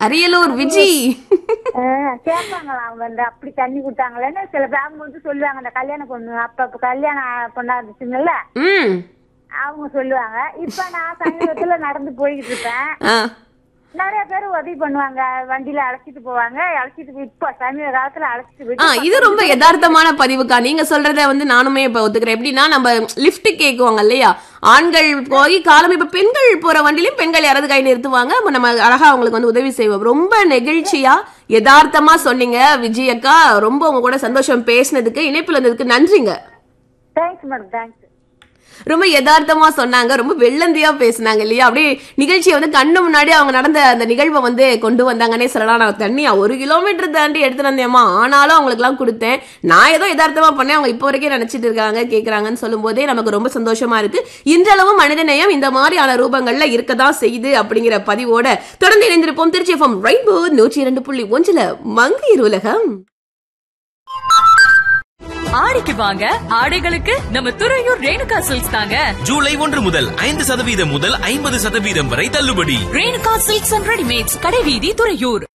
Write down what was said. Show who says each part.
Speaker 1: அரியலூர் விஜி
Speaker 2: ஆஹ் கேட்பாங்களாம் வந்து அப்படி தண்ணி கொடுத்தாங்களேன்னு சில பேங்க வந்து சொல்லுவாங்க அந்த கல்யாண பொண்ணு அப்ப அப்ப கல்யாணம் பொண்ணா இருந்துச்சுங்கல்ல
Speaker 1: ம்
Speaker 2: அவங்க சொல்லுவாங்க இப்ப நான் சமீபத்துல நடந்து போய்கிட்டு இருப்பேன்
Speaker 1: ஆ
Speaker 2: நிறைய பேர் உதவி பண்ணுவாங்க வண்டியில அழைச்சிட்டு போவாங்க அழைச்சிட்டு போய் இப்ப சமீப காலத்துல அழைச்சிட்டு
Speaker 1: ஆ
Speaker 2: போயிட்டு
Speaker 1: இது ரொம்ப யதார்த்தமான பதிவுக்கா நீங்க சொல்றத வந்து நானுமே இப்ப ஒத்துக்கிறேன் எப்படின்னா நம்ம லிஃப்ட் கேக்குவாங்க இல்லையா ஆண்கள் போய் காலம் இப்ப பெண்கள் போற வண்டியிலும் பெண்கள் யாராவது கை நிறுத்துவாங்க அப்ப நம்ம அழகா அவங்களுக்கு வந்து உதவி செய்வோம் ரொம்ப நெகிழ்ச்சியா யதார்த்தமா சொன்னீங்க விஜய் அக்கா ரொம்ப உங்க கூட சந்தோஷம் பேசினதுக்கு இணைப்புல இருந்ததுக்கு நன்றிங்க
Speaker 2: தேங்க்ஸ் மேடம் தேங்க்ஸ்
Speaker 1: ரொம்ப யதார்த்தமா சொன்னாங்க ரொம்ப வெள்ளந்தியா பேசினாங்க இல்லையா அப்படியே நிகழ்ச்சியை வந்து கண்ணு முன்னாடி அவங்க நடந்த அந்த நிகழ்வை வந்து கொண்டு வந்தாங்கன்னே சொல்லலாம் நான் தண்ணியா ஒரு கிலோமீட்டர் தாண்டி எடுத்து வந்தேம்மா ஆனாலும் அவங்களுக்கு எல்லாம் கொடுத்தேன் நான் ஏதோ யதார்த்தமா பண்ணேன் அவங்க இப்போ வரைக்கும் நினைச்சிட்டு இருக்காங்க கேக்குறாங்கன்னு சொல்லும் போதே நமக்கு ரொம்ப சந்தோஷமா இருக்கு இன்றளவும் மனிதநேயம் இந்த மாதிரியான ரூபங்கள்ல இருக்கதான் செய்யுது அப்படிங்கிற பதிவோட தொடர்ந்து இணைந்திருப்போம் திருச்சி எஃப்எம் ரெயின்போ நூற்றி இரண்டு புள்ளி ஒன்றுல மங்கையர் உலகம்
Speaker 3: ஆடிக்கு வாங்க ஆடைகளுக்கு நம்ம துறையூர் ரேணுகா சில்க்ஸ் தாங்க
Speaker 4: ஜூலை ஒன்று முதல் ஐந்து சதவீதம் முதல் ஐம்பது சதவீதம் வரை தள்ளுபடி
Speaker 3: ரேணுகா சில்க்ஸ் அண்ட் ரெடிமேட்ஸ் கடைவீதி துறையூர்